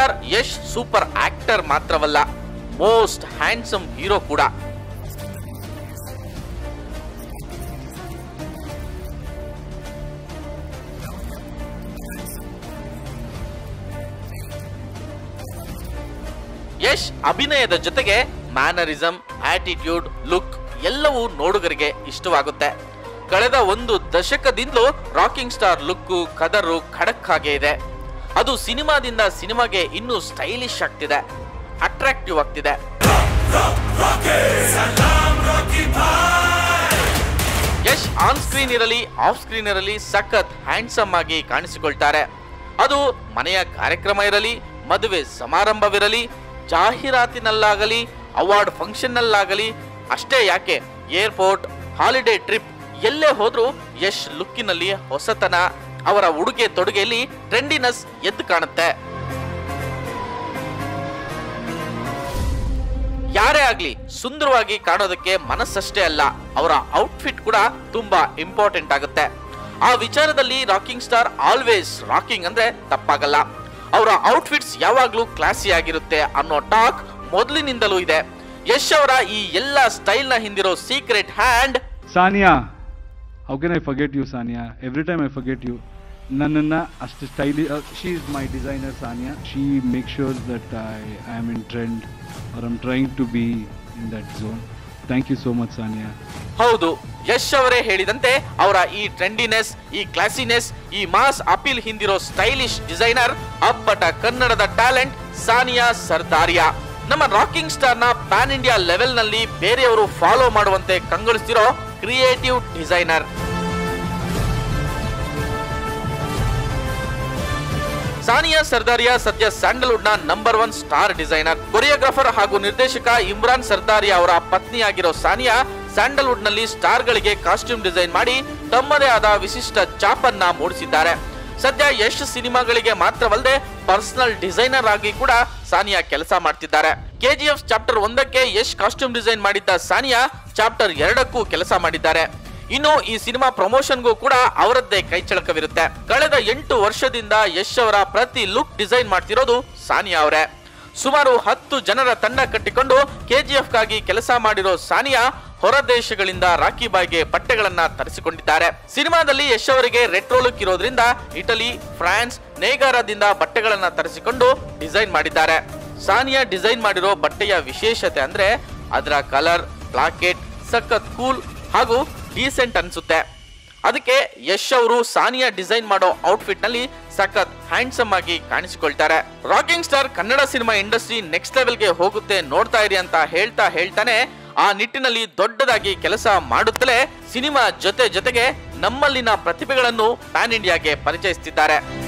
star Yash super actor ಮಾತ್ರವಲ್ಲ most handsome hero ಕೂಡ ಯಶ್ ಅಭಿನಯದ ಜೊತೆಗೆ ಮ್ಯಾನರಿಸಂ ಆಟಿಟ್ಯೂಡ್ ಲುಕ್ ಎಲ್ಲವೂ ನೋಡುಗರಿಗೆ ಇಷ್ಟವಾಗುತ್ತೆ ಕಳೆದ ಒಂದು ದಶಕದಿಂದಲೂ ರಾಕಿಂಗ್ ಸ್ಟಾರ್ ಲುಕ್ಕು ಕದರು ಖಡಕ್ ಹಾಗೆ ಇದೆ ಅದು ಸಿನಿಮಾದಿಂದ ಸಿನಿಮಾಗೆ ಇನ್ನೂ ಸ್ಟೈಲಿಶ್ ಆಗ್ತಿದೆ ಅಟ್ರಾಕ್ಟಿವ್ ಆಗ್ತಿದೆ ಯಶ್ ಆನ್ ಸ್ಕ್ರೀನ್ ಇರಲಿ ಆಫ್ ಸ್ಕ್ರೀನ್ ಇರಲಿ ಸಖತ್ ಹ್ಯಾಂಡ್ಸಮ್ ಆಗಿ ಕಾಣಿಸಿಕೊಳ್ತಾರೆ ಅದು ಮನೆಯ ಕಾರ್ಯಕ್ರಮ ಇರಲಿ ಮದುವೆ ಸಮಾರಂಭವಿರಲಿ ಜಾಹೀರಾತಿನಲ್ಲಾಗಲಿ ಅವಾರ್ಡ್ ಫಂಕ್ಷನ್ನಲ್ಲಾಗಲಿ ಅಷ್ಟೇ ಯಾಕೆ ಏರ್ಪೋರ್ಟ್ ಹಾಲಿಡೇ ಟ್ರಿಪ್ ಎಲ್ಲೇ ಹೋದ್ರೂ ಯಶ್ ಲುಕ್ಕಿನಲ್ಲಿ ಹೊಸತನ ಅವರ ಉಡುಗೆ ತೊಡುಗೆಯಲ್ಲಿ ಟ್ರೆಂಡಿನೆಸ್ ಎದ್ದು ಕಾಣುತ್ತೆ ಯಾರೇ ಆಗ್ಲಿ ಸುಂದರವಾಗಿ ಕಾಣೋದಕ್ಕೆ ಮನಸ್ಸಷ್ಟೇ ಅಲ್ಲ ಅವರ ಔಟ್ಫಿಟ್ ಕೂಡ ತುಂಬಾ ಇಂಪಾರ್ಟೆಂಟ್ ಆಗುತ್ತೆ ಆ ವಿಚಾರದಲ್ಲಿ ರಾಕಿಂಗ್ ಸ್ಟಾರ್ ಆಲ್ವೇಸ್ ರಾಕಿಂಗ್ ಅಂದ್ರೆ ತಪ್ಪಾಗಲ್ಲ ಅವರ ಔಟ್ಫಿಟ್ಸ್ ಯಾವಾಗ್ಲೂ ಕ್ಲಾಸಿ ಆಗಿರುತ್ತೆ ಅನ್ನೋ ಟಾಕ್ ಮೊದಲಿನಿಂದಲೂ ಇದೆ ಯಶ್ ಅವರ ಈ ಎಲ್ಲ ಸ್ಟೈಲ್ ನ ಹಿಂದಿರೋ secret hand Sania how can I forget you Sania every time I forget you ನನ್ನನ್ನು ಅಷ್ಟು stylish she is my designer Sania she make sure that I I am in trend or am trying to be in that zone thank you so much Sania ಹೌದು ಯಶ್ ಅವರೇ ಹೇಳಿದಂತೆ ಅವರ ಈ ಟ್ರೆಂಡಿನೆಸ್ ಈ classiness ಈ mass appeal ಹಿಂದಿರೋ ಸ್ಟೈಲಿಶ್ ಡಿಸೈನರ್ ಅಪ್ಪಟ ಕನ್ನಡದ ಟ್ಯಾಲೆಂಟ್ ಸಾನಿಯಾ ಸರ್ದಾರಿಯಾ ನಮ್ಮ ರಾಕಿಂಗ್ ಸ್ಟಾರ್ ನ ಪ್ಯಾನ್ ಇಂಡಿಯಾ ಲೆವೆಲ್ ನಲ್ಲಿ ಬೇರೆಯವರು ಫಾಲೋ ಮಾಡುವಂತೆ ಕಂಗೊಳಿಸ್ತಿರೋ ಕ್ರಿಯೇಟಿವ್ ಡಿಸೈನರ್ ಸಾನಿಯಾ ಸರ್ದಾರಿಯಾ ಸದ್ಯ ಸ್ಯಾಂಡಲ್ವುಡ್ ನ number one star designer choreographer ಹಾಗೂ ನಿರ್ದೇಶಕ ಇಮ್ರಾನ್ ಸರ್ದಾರಿಯಾ ಅವರ ಪತ್ನಿಯಾಗಿರೋ ಸಾನಿಯಾ ಸ್ಯಾಂಡಲ್ವುಡ್ ನಲ್ಲಿ ಸ್ಟಾರ್ ಗಳಿಗೆ ಕಾಸ್ಟ್ಯೂಮ್ ಡಿಸೈನ್ ಮಾಡಿ ತಮ್ಮದೇ ಆದ ವಿಶಿಷ್ಟ ಚಾಪನ್ನ ಮೂಡಿಸಿದ್ದಾರೆ ಸದ್ಯ ಯಶ್ ಸಿನಿಮಾಗಳಿಗೆ ಮಾತ್ರವಲ್ಲದೆ ಪರ್ಸನಲ್ ಡಿಸೈನರ್ ಆಗಿ ಕೂಡ ಸಾನಿಯಾ ಕೆಲಸ ಮಾಡ್ತಿದ್ದಾರೆ ಕೆಜಿಎಫ್ ಚಾಪ್ಟರ್ ಒಂದಕ್ಕೆ ಯಶ್ ಕಾಸ್ಟ್ಯೂಮ್ ಡಿಸೈನ್ ಮಾಡಿದ್ದ ಸಾನಿಯಾ ಚಾಪ್ಟರ್ ಎರಡಕ್ಕೂ ಕೆಲಸ ಮಾಡಿದ್ದಾರೆ ಇನ್ನು ಈ ಸಿನಿಮಾ ಪ್ರಮೋಷನ್ಗೂ ಕೂಡ ಅವರದ್ದೇ ಕೈಚಳಕವಿರುತ್ತೆ ಕಳೆದ ಎಂಟು ವರ್ಷದಿಂದ ಯಶ್ ಅವರ ಪ್ರತಿ ಲುಕ್ ಡಿಸೈನ್ ಮಾಡ್ತಿರೋದು ಸಾನಿಯಾ ಅವರೇ ಸುಮಾರು ಹತ್ತು ಜನರ ತಂಡ ಕಟ್ಟಿಕೊಂಡು ಕೆಜಿಎಫ್ ಗಾಗಿ ಕೆಲಸ ಮಾಡಿರೋ ಸಾನಿಯಾ ಹೊರ ದೇಶಗಳಿಂದ ರಾಖಿ ಬಾಯ್ಗೆ ಬಟ್ಟೆಗಳನ್ನ ತರಿಸಿಕೊಂಡಿದ್ದಾರೆ ಸಿನಿಮಾದಲ್ಲಿ ಯಶ್ ಅವರಿಗೆ ರೆಟ್ರೋ ಲುಕ್ ಇರೋದ್ರಿಂದ ಇಟಲಿ ಫ್ರಾನ್ಸ್ ನೇಗಾರದಿಂದ ಬಟ್ಟೆಗಳನ್ನ ತರಿಸಿಕೊಂಡು ಡಿಸೈನ್ ಮಾಡಿದ್ದಾರೆ ಸಾನಿಯಾ ಡಿಸೈನ್ ಮಾಡಿರೋ ಬಟ್ಟೆಯ ವಿಶೇಷತೆ ಅಂದ್ರೆ ಅದರ ಕಲರ್ ಪ್ಲಾಕೆಟ್ ಸಖತ್ ಕೂಲ್ ಹಾಗೂ ಡೀಸೆಂಟ್ ಅನ್ಸುತ್ತೆ ಅದಕ್ಕೆ ಯಶ್ ಅವರು ಸಾನಿಯಾ ಡಿಸೈನ್ ಮಾಡೋ ಔಟ್ಫಿಟ್ ನಲ್ಲಿ ಸಖತ್ ಹ್ಯಾಂಡ್ಸಮ್ ಆಗಿ ಕಾಣಿಸಿಕೊಳ್ತಾರೆ rocking star Kannada cinema industry next ಲೆವೆಲ್ಗೆ ಹೋಗುತ್ತೆ ನೋಡ್ತಾ ಇರಿ ಅಂತ ಹೇಳ್ತಾ ಹೇಳ್ತಾನೆ ಆ ನಿಟ್ಟಿನಲ್ಲಿ ದೊಡ್ಡದಾಗಿ ಕೆಲಸ ಮಾಡುತ್ತಲೇ ಸಿನಿಮಾ ಜೊತೆ ಜೊತೆಗೆ ನಮ್ಮಲ್ಲಿನ ಪ್ರತಿಭೆಗಳನ್ನು ಪ್ಯಾನ್ ಇಂಡಿಯಾಗೆ ಪರಿಚಯಿಸುತ್ತಿದ್ದಾರೆ